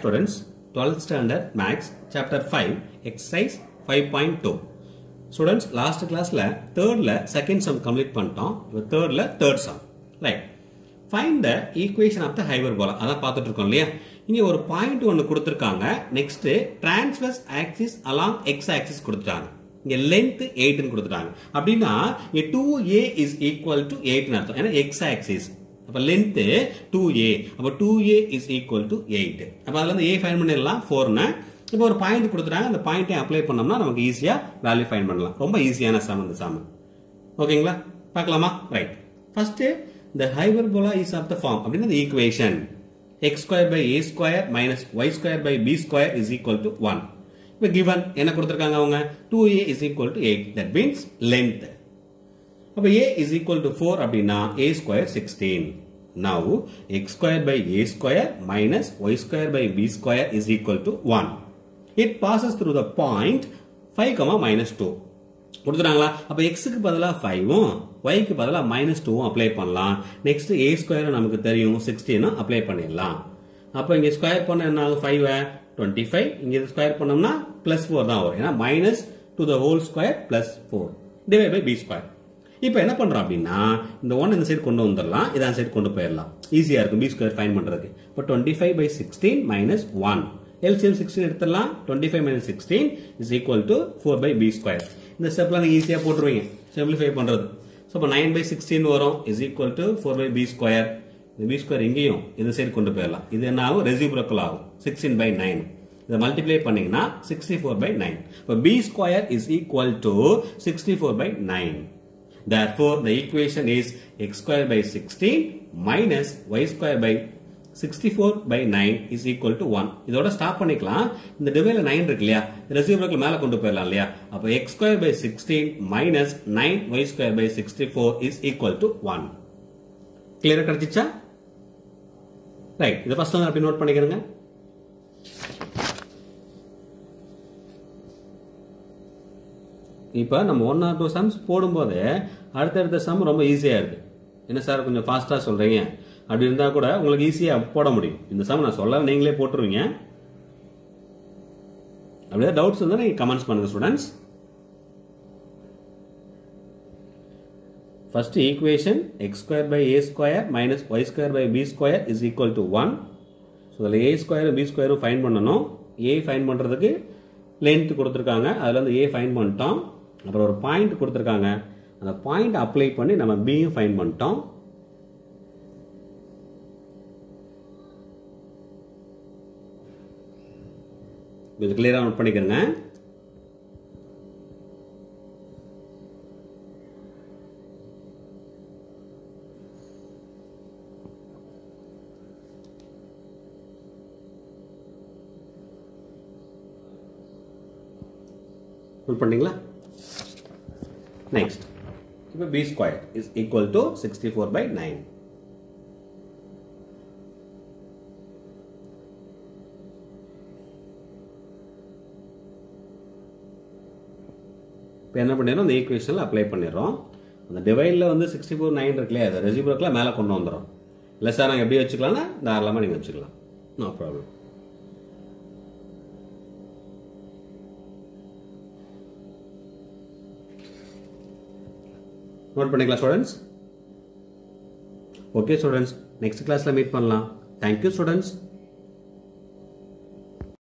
students 12th standard max chapter 5 exercise 5.2 students last கிளாஸ்ல தேர்ட்ல second sum complete பண்ணிட்டோம் இப்போ தேர்ட்ல third sum right find the equation of the hyperbola அதான் பார்த்துட்டு இருக்கோம் இல்லையா இங்க ஒரு பாயிண்ட் ஒன்று கொடுத்துருக்காங்க next transverse axis along X axis கொடுத்துட்டாங்க இங்க லென்த் எயிட்னு கொடுத்துட்டாங்க அப்படின்னா இங்க two A is equal to எயிட்னு அர்த்தம் ஏன்னா எக்ஸ் ஆக்சிஸ் அப்ப லென்த் டூ ஏ அப்ப two A is equal to eight அப்ப அதுல இருந்து ஏ ஃபைன் பண்ணிடலாம் ஃபோர்னு இப்போ ஒரு பாயிண்ட் கொடுத்துட்டாங்க அந்த பாயிண்ட்டை அப்ளை பண்ணோம்னா நமக்கு ஈஸியா வேல்யூ ஃபைன் பண்ணலாம் ரொம்ப ஈஸியான சம் இந்த சம் ஓகேங்களா பார்க்கலாமா right first the hyperbola is of the form அப்படின்னா the equation x square by a square minus y square by b square is equal to 1 இப்போ given என்ன கொடுத்திருக்காங்க அவங்க 2a is equal to 8 that means length அப்ப a is equal to 4 அப்படின்னா a square 16 now x square by a square minus y square by b square is equal to 1 it passes through the point 5 comma minus 2 கொடுத்துட்டாங்களா அப்ப எக்ஸுக்கு பதிலாக ஃபைவும் ஒய்க்கு பதிலாக minus டூவும் apply பண்ணலாம் next ஏ square நமக்கு தெரியும் சிக்ஸ்டீனும் அப்ளை பண்ணிடலாம் அப்போ இங்கே ஸ்கொயர் பண்ண என்ன ஆகும் ஃபைவ் டுவெண்ட்டி ஃபைவ் இங்கே ஸ்கொயர் பண்ணோம்னா பிளஸ் ஃபோர் தான் வரும் ஏன்னா minus two the whole square plus four divide by B square இப்போ என்ன பண்றோம் அப்படின்னா இந்த ஒன் இந்த சைடு கொண்டு வந்துடலாம் இதை அந்த சைடு கொண்டு போயிடலாம் ஈஸியா இருக்கும் பி ஸ்கொயர் ஃபைன் பண்றதுக்கு இப்போ twenty five by sixteen minus one LCM sixteen எடுத்துடலாம் twenty five minus sixteen is equal to four by B square இந்த ஸ்டெப்லாம் நீங்கள் ஈஸியாக போட்டுருவீங்க சிம்பிளிஃபை பண்ணுறது ஸோ இப்போ நைன் பை சிக்ஸ்டீன் வரும் is equal to four by B square இந்த பி ஸ்கொயர் இங்கேயும் இந்த சைடு கொண்டு போயிடலாம் இது என்ன ஆகும் ரெசிப்ரோக்கல் ஆகும் சிக்ஸ்டீன் பை நைன் இதை மல்டிப்ளை பண்ணீங்கன்னா சிக்ஸ்டி ஃபோர் பை நைன் இப்போ B square is equal to sixty four by nine Therefore, the equation is x square by 16 minus y square by 64 by 9 is equal to 1. இதோட stop பண்ணிக்கலாம் இந்த டிவைல 9 இருக்கு இல்லையா ரெசிபிரோக்கு மேல கொண்டு போயிடலாம் இல்லையா அப்ப x square by 16 minus 9 y square by 64 is equal to 1. கிளியரா கிடைச்சிச்சா ரைட் இதை ஃபர்ஸ்ட் வந்து அப்படி நோட் பண்ணிக்கிறேங்க இப்போ நம்ம ஒன் ஆர் டூ சம்ஸ் போடும்போது அடுத்தடுத்த சம் ரொம்ப ஈஸியாக இருக்கு என்ன சார் கொஞ்சம் ஃபாஸ்ட்டாக சொல்கிறீங்க அப்படி இருந்தால் கூட உங்களுக்கு ஈஸியாக போட முடியும் இந்த சம் நான் சொல்ல நீங்களே போட்டுருவீங்க அப்படியே டவுட்ஸ் இருந்தால் நீங்கள் கமெண்ட்ஸ் பண்ணுங்க students first equation X square by A square minus Y square by B square is equal to one so அதில் ஏ ஸ்கொயரும் பி ஸ்கொயரும் ஃபைன் பண்ணணும் ஏ ஃபைன் பண்ணுறதுக்கு லென்த் கொடுத்துருக்காங்க அதில் வந்து ஏ ஃபைன் பண்ணிட்டோம் அப்புறம் ஒரு பாயிண்ட் கொடுத்துருக்காங்க அந்த பாயிண்ட் அப்ளை பண்ணி நம்ம பியும் ஃபைன் பண்ணிட்டோம் இது கிளியரா நோட் பண்ணிக்கிறேங்க நோட் பண்ணீங்களா நெக்ஸ்ட் இப்போ B square is equal to sixty four by nine இப்போ என்ன பண்ணிடுறோம் அந்த ஈக்குவேஷனில் அப்ளை பண்ணிடுறோம் அந்த டிவைடில் வந்து சிக்ஸ்டி ஃபோர் நைன் இருக்கு இல்லையா அதை ரெசிபிரோக்கில் மேலே கொண்டு வந்துடும் இல்லை சார் நாங்கள் எப்படி வச்சுக்கலாம்னா தாராளமாக நீங்கள் வச்சுக்கலாம் நோ ப்ராப்ளம் நோட் பண்ணிக்கலாம் ஸ்டூடெண்ட்ஸ் ஓகே ஸ்டூடெண்ட்ஸ் நெக்ஸ்ட் கிளாஸில் மீட் பண்ணலாம் தேங்க்யூ ஸ்டூடெண்ட்ஸ்